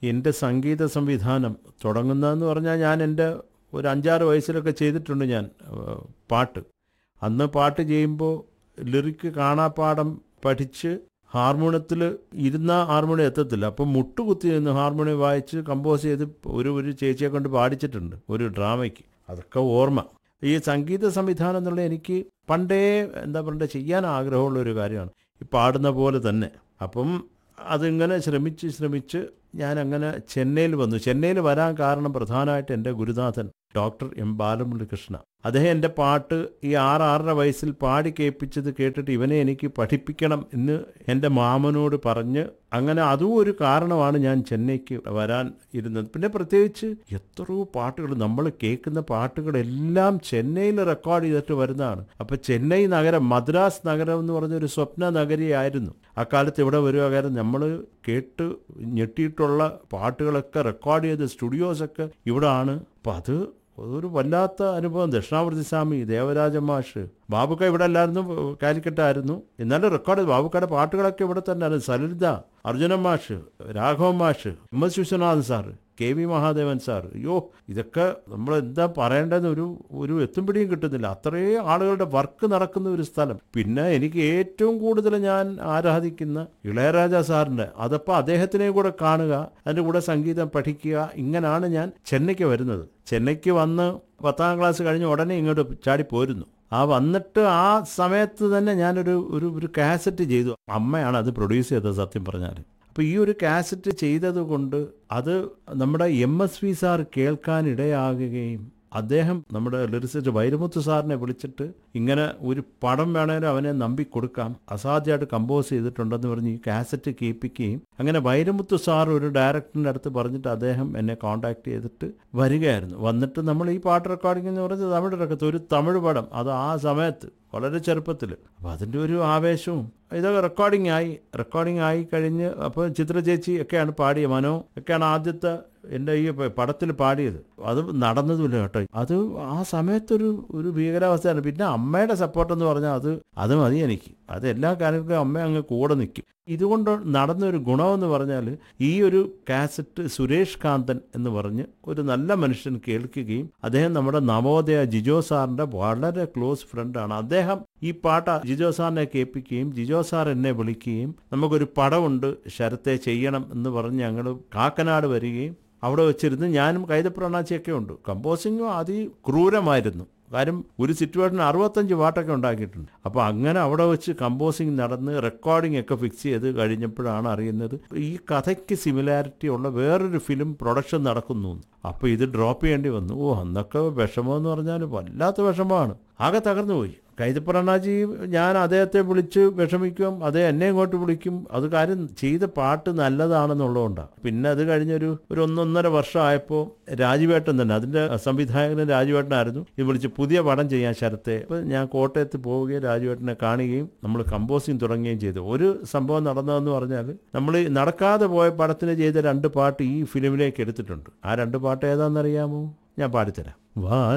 എൻ്റെ സംഗീത സംവിധാനം തുടങ്ങുന്നതെന്ന് പറഞ്ഞാൽ ഞാൻ എൻ്റെ ഒരു അഞ്ചാറ് വയസ്സിലൊക്കെ ചെയ്തിട്ടുണ്ട് ഞാൻ ഏഹ്, പാട്ട് അന്ന് പാട്ട് ചെയ്യുമ്പോൾ ലിറിക്ക് കാണാപ്പാടം പഠിച്ച് ഹാർമോണിയത്തിൽ ഇരുന്ന ഹാർമോണിയം എത്തത്തില്ല അപ്പം മുട്ടുകുത്തി നിന്ന് ഹാർമോണിയം വായിച്ച് കമ്പോസ് ചെയ്ത് ഒരു ഒരു ചേച്ചിയെ കൊണ്ട് പാടിച്ചിട്ടുണ്ട് ഒരു ഡ്രാമയ്ക്ക് അതൊക്കെ ഓർമ്മ ഈ സംഗീത സംവിധാനം എന്നുള്ള എനിക്ക് പണ്ടേ എന്താ പറയുക ചെയ്യാൻ ആഗ്രഹമുള്ള ഒരു കാര്യമാണ് ഈ പാടുന്ന പോലെ തന്നെ അപ്പം അതിങ്ങനെ ശ്രമിച്ച് ശ്രമിച്ച് ഞാൻ അങ്ങനെ ചെന്നൈയിൽ വന്നു ചെന്നൈയിൽ വരാൻ കാരണം പ്രധാനമായിട്ട് എൻ്റെ ഗുരുനാഥൻ ഡോക്ടർ എം ബാലമുരളികൃഷ്ണ അദ്ദേഹം എൻ്റെ പാട്ട് ഈ ആറ് ആറര വയസ്സിൽ പാടി കേൾപ്പിച്ചത് കേട്ടിട്ട് ഇവനെ എനിക്ക് പഠിപ്പിക്കണം എന്ന് എൻ്റെ മാമനോട് പറഞ്ഞ് അങ്ങനെ അതും ഒരു കാരണമാണ് ഞാൻ ചെന്നൈക്ക് വരാൻ ഇരുന്നത് പിന്നെ പ്രത്യേകിച്ച് എത്രയോ പാട്ടുകൾ നമ്മൾ കേൾക്കുന്ന പാട്ടുകളെല്ലാം ചെന്നൈയിൽ റെക്കോർഡ് ചെയ്തിട്ട് വരുന്നതാണ് അപ്പോൾ ചെന്നൈ നഗരം മദ്രാസ് നഗരം എന്ന് പറഞ്ഞ ഒരു സ്വപ്ന നഗരിയായിരുന്നു അക്കാലത്ത് ഇവിടെ വരുക കാരണം നമ്മൾ കേട്ട് ഞെട്ടിയിട്ടുള്ള പാട്ടുകളൊക്കെ റെക്കോർഡ് ചെയ്ത സ്റ്റുഡിയോസൊക്കെ ഇവിടെ ആണ് അപ്പം അത് ഒരു വല്ലാത്ത അനുഭവം ദക്ഷിണാമൂർത്തി സ്വാമി ദേവരാജ മാഷ് ബാബുക്ക ഇവിടെ അല്ലായിരുന്നു കാലിക്കറ്റായിരുന്നു എന്നാലും റെക്കോർഡ് ബാബുക്കയുടെ പാട്ടുകളൊക്കെ ഇവിടെ തന്നെയായിരുന്നു സലിത അർജുനൻ മാഷ് രാഘവൻ മാഷ് M S Viswanathan sir K V Mahadevan sir അയ്യോ ഇതൊക്കെ നമ്മൾ എന്താ പറയേണ്ടതെന്ന് ഒരു ഒരു എത്തുംപിടിയും കിട്ടുന്നില്ല അത്രയും ആളുകളുടെ വർക്ക് നടക്കുന്ന ഒരു സ്ഥലം പിന്നെ എനിക്ക് ഏറ്റവും കൂടുതൽ ഞാൻ ആരാധിക്കുന്ന ഇളയരാജ സാറിൻ്റെ അതപ്പോൾ അദ്ദേഹത്തിനെ കൂടെ കാണുക അതിൻ്റെ കൂടെ സംഗീതം പഠിക്കുക ഇങ്ങനെയാണ് ഞാൻ ചെന്നൈക്ക് വരുന്നത് ചെന്നൈക്ക് വന്ന് പത്താം ക്ലാസ് കഴിഞ്ഞ് ഉടനെ ഇങ്ങോട്ട് ചാടി പോരുന്നു ആ വന്നിട്ട് ആ സമയത്ത് തന്നെ ഞാനൊരു ഒരു ഒരു കാസറ്റ് ചെയ്തു അമ്മയാണ് അത് പ്രൊഡ്യൂസ് ചെയ്തത് സത്യം പറഞ്ഞാൽ അപ്പോൾ ഈ ഒരു കാസറ്റ് ചെയ്തത് കൊണ്ട് അത് നമ്മുടെ എം എസ് വി സാർ കേൾക്കാനിടയാകുകയും അദ്ദേഹം നമ്മുടെ ലിറിസിസ്റ്റ് വൈരമുത്ത് സാറിനെ വിളിച്ചിട്ട് ഇങ്ങനെ ഒരു പടം വേണേലും അവനെ നമ്പി കൊടുക്കാം അസാധ്യമായിട്ട് കമ്പോസ് ചെയ്തിട്ടുണ്ടെന്ന് പറഞ്ഞ് ഈ കാസറ്റ് കേൾപ്പിക്കുകയും അങ്ങനെ വൈരമുത്ത് സാർ ഒരു ഡയറക്ടറിൻ്റെ അടുത്ത് പറഞ്ഞിട്ട് അദ്ദേഹം എന്നെ കോൺടാക്ട് ചെയ്തിട്ട് വരികയായിരുന്നു വന്നിട്ട് നമ്മൾ ഈ പാട്ട് റെക്കോർഡിംഗ് എന്ന് പറഞ്ഞത് തമിഴ് റക്കത്ത് ഒരു തമിഴ് പടം അത് ആ സമയത്ത് വളരെ ചെറുപ്പത്തിൽ അപ്പോൾ അതിൻ്റെ ഒരു ആവേശവും ഇതൊക്കെ റെക്കോർഡിംഗ് ആയി റെക്കോർഡിംഗ് ആയി കഴിഞ്ഞ് അപ്പോൾ ചിത്ര ചേച്ചി ഒക്കെയാണ് പാടിയ മനോ ഒക്കെയാണ് ആദ്യത്തെ എൻ്റെ ഈ പടത്തിൽ പാടിയത് അത് നടന്നതുമില്ല കേട്ടോ അത് ആ സമയത്തൊരു ഒരു ഭീകരാവസ്ഥയാണ് പിന്നെ അമ്മയുടെ സപ്പോർട്ട് എന്ന് പറഞ്ഞാൽ അത് അത് മതി എനിക്ക് അത് എല്ലാ കാര്യങ്ങൾക്കും അമ്മ അങ്ങ് കൂടെ നിൽക്കും ഇതുകൊണ്ട് നടന്നൊരു ഗുണമെന്ന് പറഞ്ഞാൽ ഈ ഒരു കാസറ്റ് സുരേഷ് കാന്തൻ എന്ന് പറഞ്ഞ് ഒരു നല്ല മനുഷ്യൻ കേൾക്കുകയും അദ്ദേഹം നമ്മുടെ നവോദയ ജിജോ സാറിൻ്റെ വളരെ ക്ലോസ് ഫ്രണ്ടാണ് അദ്ദേഹം ഈ പാട്ട് ജിജോ സാറിനെ കേൾപ്പിക്കുകയും ജിജോ സാർ എന്നെ വിളിക്കുകയും നമുക്കൊരു പടമുണ്ട് ശരത്തെ ചെയ്യണം എന്ന് പറഞ്ഞ് ഞങ്ങൾ കാക്കനാട് വരികയും അവിടെ വെച്ചിരുന്ന് ഞാനും കൈതപ്രണാച്ചിയൊക്കെ ഉണ്ട് കമ്പോസിങ്ങും അതിക്രൂരമായിരുന്നു കാര്യം ഒരു സിറ്റുവേഷൻ അറുപത്തഞ്ച് പാട്ടൊക്കെ ഉണ്ടാക്കിയിട്ടുണ്ട് അപ്പോൾ അങ്ങനെ അവിടെ വെച്ച് കമ്പോസിങ് നടന്ന് റെക്കോർഡിംഗ് ഒക്കെ ഫിക്സ് ചെയ്ത് കഴിഞ്ഞപ്പോഴാണ് അറിയുന്നത് ഈ കഥയ്ക്ക് സിമിലാരിറ്റി ഉള്ള വേറൊരു ഫിലിം പ്രൊഡക്ഷൻ നടക്കുന്നു അപ്പോൾ ഇത് ഡ്രോപ്പ് ചെയ്യേണ്ടി വന്നു ഓ അന്നൊക്കെ വിഷമമെന്ന് പറഞ്ഞാൽ വല്ലാത്ത വിഷമമാണ് ആകെ തകർന്നു പോയി കൈതപ്രണാജി ഞാൻ അദ്ദേഹത്തെ വിളിച്ച് വിഷമിക്കും അതേ എന്നെ ഇങ്ങോട്ട് വിളിക്കും അത് കാര്യം ചെയ്ത പാട്ട് നല്ലതാണെന്നുള്ളതുകൊണ്ടാണ് പിന്നെ അത് കഴിഞ്ഞൊരു ഒരു ഒന്നൊന്നര വർഷമായപ്പോൾ രാജുവേട്ടൻ തന്നെ അതിൻ്റെ സംവിധായകനും രാജുവേട്ടനായിരുന്നു ഇത് വിളിച്ച് പുതിയ പടം ചെയ്യാൻ ശരത്തെ അപ്പോൾ ഞാൻ കോട്ടയത്ത് പോവുകയും രാജുവേട്ടനെ കാണുകയും നമ്മൾ കമ്പോസിങ് തുടങ്ങുകയും ചെയ്തു ഒരു സംഭവം നടന്നതെന്ന് പറഞ്ഞാൽ നമ്മൾ നടക്കാതെ പോയ പടത്തിന് ചെയ്ത രണ്ട് പാട്ട് ഈ ഫിലിമിലേക്ക് എടുത്തിട്ടുണ്ട് ആ രണ്ട് പാട്ട് ഏതാണെന്നറിയാമോ ഞാൻ പാടിത്തരാം വാ